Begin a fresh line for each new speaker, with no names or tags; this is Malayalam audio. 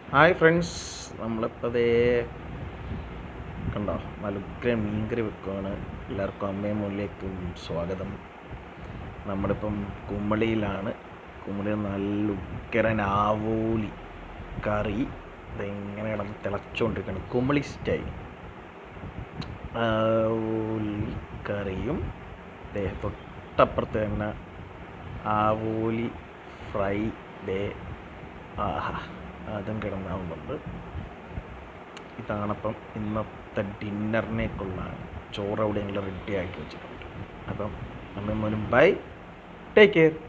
ഹായ് ഫ്രണ്ട്സ് നമ്മളിപ്പോൾ ദേ കണ്ടോ നല്ല മീൻകറി വെക്കുവാണ് എല്ലാവർക്കും അമ്മയും മുല്ലേക്കും സ്വാഗതം നമ്മളിപ്പം കുമ്മളിയിലാണ് കുമ്മളിയിൽ നല്ല ഉക്കരൻ ആവോലി കറി ഇതെങ്ങനെ കിടന്ന് തിളച്ചുകൊണ്ടിരിക്കുകയാണ് കുമ്മളി സ്റ്റൈൽ ആവോലി കറിയും ദേ തൊട്ടപ്പുറത്ത് തന്നെ ആവോലി ഫ്രൈ ദേ ആഹാ അതും കിടന്നാവുന്നുണ്ട് ഇതാണപ്പം ഇന്നത്തെ ഡിന്നറിനേക്കുള്ള ചോറ് അവിടെ ഞങ്ങൾ റെഡി ആക്കി വെച്ചിട്ടുണ്ട് അപ്പം അമ്മ മോനും ബൈ ടേക്ക് കെയർ